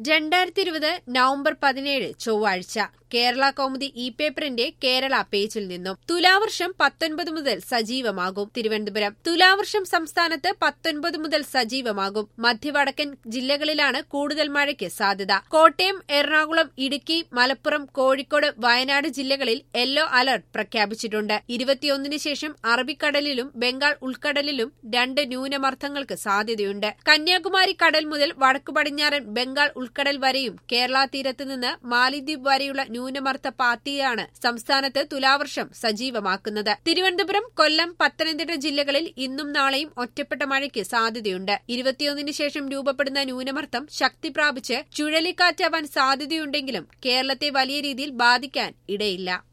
രണ്ടായിരത്തി ഇരുപത് നവംബർ പതിനേഴ് ചൊവ്വാഴ്ച കേരള കൗമുദി ഇ പേപ്പറിന്റെ കേരള പേജിൽ നിന്നും തുലാവർഷം പത്തൊൻപത് മുതൽ സജീവമാകും തിരുവനന്തപുരം തുലാവർഷം സംസ്ഥാനത്ത് പത്തൊൻപത് മുതൽ സജീവമാകും മധ്യവടക്കൻ ജില്ലകളിലാണ് കൂടുതൽ മഴയ്ക്ക് സാധ്യത കോട്ടയം എറണാകുളം ഇടുക്കി മലപ്പുറം കോഴിക്കോട് വയനാട് ജില്ലകളിൽ യെല്ലോ അലർട്ട് പ്രഖ്യാപിച്ചിട്ടുണ്ട് ഇരുപത്തിയൊന്നിന് ശേഷം അറബിക്കടലിലും ബംഗാൾ ഉൾക്കടലിലും രണ്ട് ന്യൂനമർദ്ദങ്ങൾക്ക് സാധ്യതയുണ്ട് കന്യാകുമാരി കടൽ മുതൽ വടക്കു പടിഞ്ഞാറൻ ബംഗാൾ ഉൾക്കടൽ വരെയും കേരള തീരത്ത് നിന്ന് മാലിദ്വീപ് വരെയുള്ള ന്യൂനമർദ്ദ പാത്തിയാണ് സംസ്ഥാനത്ത് തുലാവർഷം സജീവമാക്കുന്നത് തിരുവനന്തപുരം കൊല്ലം പത്തനംതിട്ട ജില്ലകളിൽ ഇന്നും നാളെയും ഒറ്റപ്പെട്ട മഴയ്ക്ക് സാധ്യതയുണ്ട് ഇരുപത്തിയൊന്നിന് ശേഷം രൂപപ്പെടുന്ന ന്യൂനമർദ്ദം ശക്തി പ്രാപിച്ച് ചുഴലിക്കാറ്റാവാൻ സാധ്യതയുണ്ടെങ്കിലും കേരളത്തെ വലിയ രീതിയിൽ ബാധിക്കാൻ ഇടയില്ല